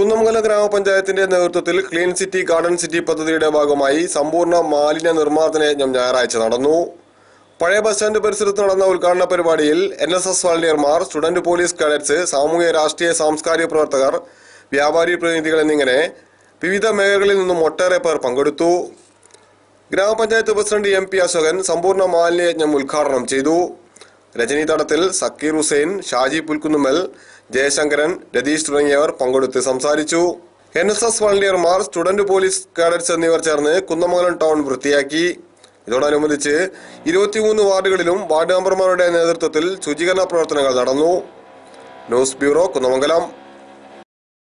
കുന്നമംഗലം ഗ്രാമപഞ്ചായത്തിന്റെ നേതൃത്വത്തിൽ clean city garden city പദ്ധതിയുടെ ഭാഗമായി സമ്പൂർണ്ണ മാലിന്യ നിർമ്മാർജ്ജന യജ്ഞം ഞായറാഴ്ച നടന്നു പഴയ ബസ് സ്റ്റാൻഡ് പരിസരത്ത് നടന്ന ഉദ്ഘാടന പരിപാടിയിൽ എൻ എസ് എസ് വളണ്ടിയർമാർ സ്റ്റുഡന്റ് പോലീസ് കാഡറ്റ്സ് സാമൂഹ്യ രാഷ്ട്രീയ സാംസ്കാരിക പ്രവർത്തകർ വ്യാപാരി പ്രതിനിധികൾ എന്നിങ്ങനെ വിവിധ മേഖലകളിൽ നിന്നും ഒട്ടേറെ പേർ പങ്കെടുത്തു ഗ്രാമപഞ്ചായത്ത് പ്രസിഡന്റ് എം പി അശോകൻ സമ്പൂർണ്ണ മാലിന്യ യജ്ഞം ഉദ്ഘാടനം ചെയ്തു രജനി തടത്തിൽ സക്കീർ ഹുസൈൻ ഷാജി പുൽക്കുന്നുമൽ ജയശങ്കരൻ രതീഷ് തുടങ്ങിയവർ പങ്കെടുത്ത് സംസാരിച്ചു എൻ എസ് എസ് വളണ്ടിയർമാർ സ്റ്റുഡന്റ് പോലീസ് കാഡറ്റ്സ് എന്നിവർ ചേർന്ന് കുന്നമംഗലം ടൗൺ വൃത്തിയാക്കി ഇതോടനുബന്ധിച്ച് ഇരുപത്തിമൂന്ന് വാർഡുകളിലും വാർഡ് മെമ്പർമാരുടെ നേതൃത്വത്തിൽ ശുചീകരണ പ്രവർത്തനങ്ങൾ നടന്നു ന്യൂസ് ബ്യൂറോ കുന്നമംഗലം